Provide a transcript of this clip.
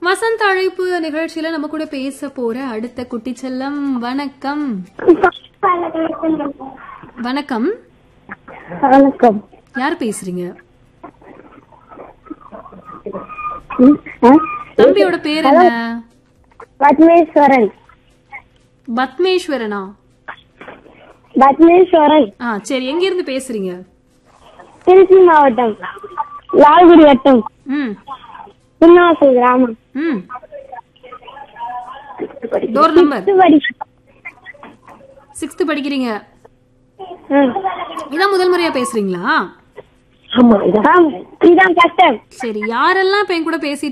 வசந்த அழைப்பு நிகழ்ச்சியில நம்ம கூட பேச போற அடுத்த குட்டி செல்லம் வணக்கம் வணக்கம் வணக்கம் யார் பேசுறீங்க ம், ஆ? தம்பியோட பேர் என்ன பத்மேஸ்வரன் பத்மேஸ்வரனா பத்மேஸ்வரன் ஆ சரி எங்க இருந்து பேசுறீங்க திருச்சி மாவட்டம் லால்குடி வட்டம் ம் புன்னவாசல் கிராமம் ம் டோர் நம்பர் படி சிக்ஸ்த் படிக்கிறீங்க ம். இதான் முதல் முறையா பேசுறீங்களா ஆமா இதான் இதான் கஷ்டம் சரி யாரெல்லாம் இப்ப என் கூட பேசி